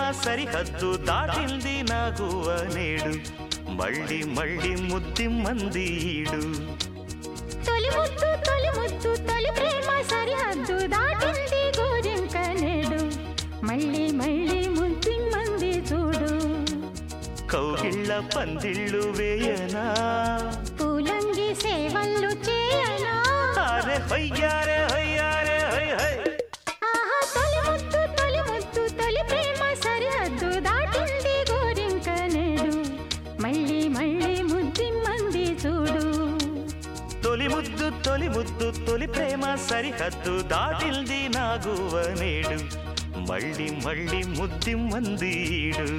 సరిహద్దు దాటింది నా గువ్వ నేడు మళ్ళీ మళ్ళీ ముద్ది మందీడు తొలి ముద్దు తొలి ముద్దు తొలి ప్రేమ సరిహద్దు దాటింది గోరింక నేడు మళ్ళీ మళ్ళీ ముద్ది మంది చూడు కౌగిళ్ళ పందిళ్ళు వేయనా పూలంగి సేవలు చేయనా అరే హయ్యారే హయ్యారే హై హై ఆహా తొలి ముద్దు తొలి ముద్దు తొలి ప్రేమ సరిహద్దు దాటింది గోరింక నేడు మళ్ళీ మళ్ళీ ముద్ది మంది చూడు తొలి ముద్దు తొలి ముద్దు తొలి ప్రేమ సరిహద్దు దాటిల్ది నా గువ్వ నేడు మళ్ళీ మళ్ళీ ముద్ది మందీడు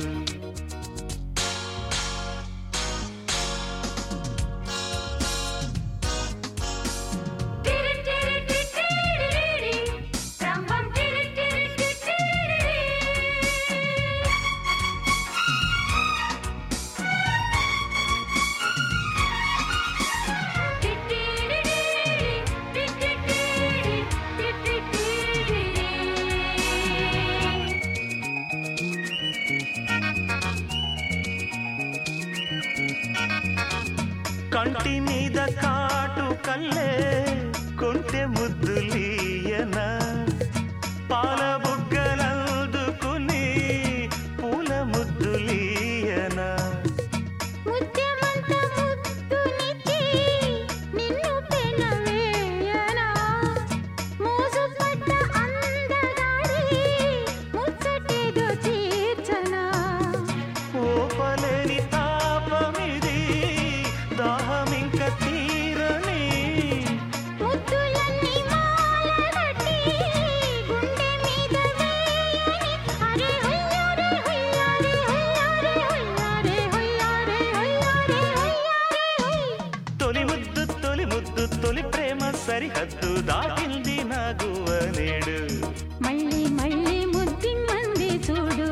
కంటి మీద కాటు కల్లే కొంటె ముద్దులీయనా పాల బుగ్గలందుకుని పూల ముద్దులీయనా ముత్యమంత ముద్దునిచ్చి నిన్ను పెనవేయనా మోజు పడ్డ అందగాడి ముచ్చటేదో తీర్చనా ఓపలేని తాపమిది దాహమింక తీరని ముద్దులన్నీ మాలగట్టి గుండె మీద వేయని అరే హొయ్యారే హొయ్యారే హొయ్యారే హొయ్యారే హొయ్యారే హొయ్యారే హొయ్యారే తొలి ముద్దు తొలి ముద్దు తొలి ప్రేమ సరిహద్దు దాటింది నా గువ్వ నేడు మళ్ళీ మళ్ళీ ముద్ది మంది చూడు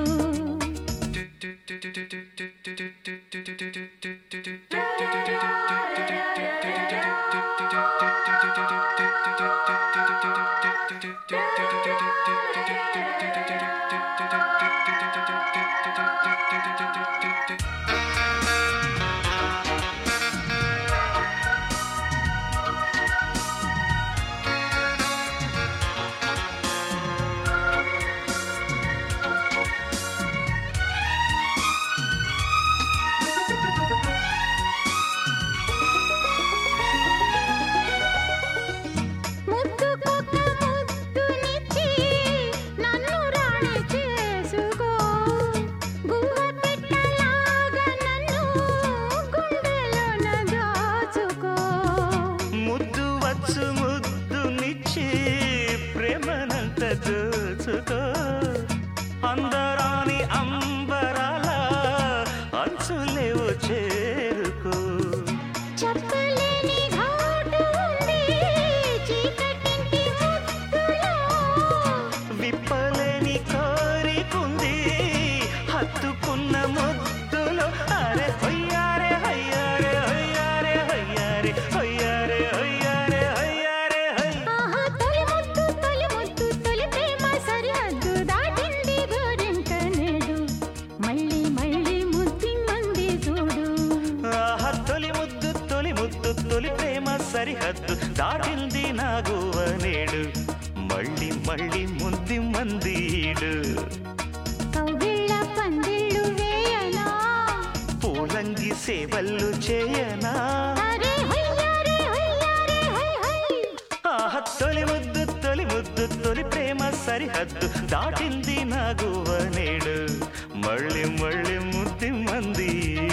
ముద్దుకొక ముద్దునిచ్చి నన్ను రాణి చేసుకో గువ్వ పెట్టలాగా నన్ను గుండెలోన దాచుకో ముద్దు వచ్చు ముద్దునిచ్చి ప్రేమనంత దోచుకో అందరాని అంబరాల అంచులేవు చేరుకో చెప్పలేని ఘాటు ఉంది చీకటింటి ముద్దులో విప్పలేని కోరికుంది హత్తుకున్న ముద్దులో అరే హొయ్యారే హయ్యారే హొయ్యారే హొయ్యారే హొయ్యారే హొయ్యారే హొయ్యారే హై ఆహా తొలి ముద్దు తొలి ముద్దు తొలి ప్రేమ సరిహద్దు దాటింది గోరింక నేడు మళ్ళీ మళ్ళీ ముద్ది మంది చూడు ఆహా తొలి ముద్దు తొలి ముద్దు తొలి ప్రేమ సరిహద్దు దాటింది నా గువ్వ నేడు మళ్ళీ మళ్ళీ ముద్ది మందీడు కౌగిళ్ళ పందిళ్ళు వేయనా పూలంగి సేవలు చేయనా అరే హొయ్యారే హొయ్యారే హొయ్ హొయ్ ఆహా తొలి ముద్దు తొలి ముద్దు తొలి ప్రేమ సరిహద్దు దాటింది నా గువ్వ నేడు మళ్ళీ మళ్ళీ ముద్ది మంది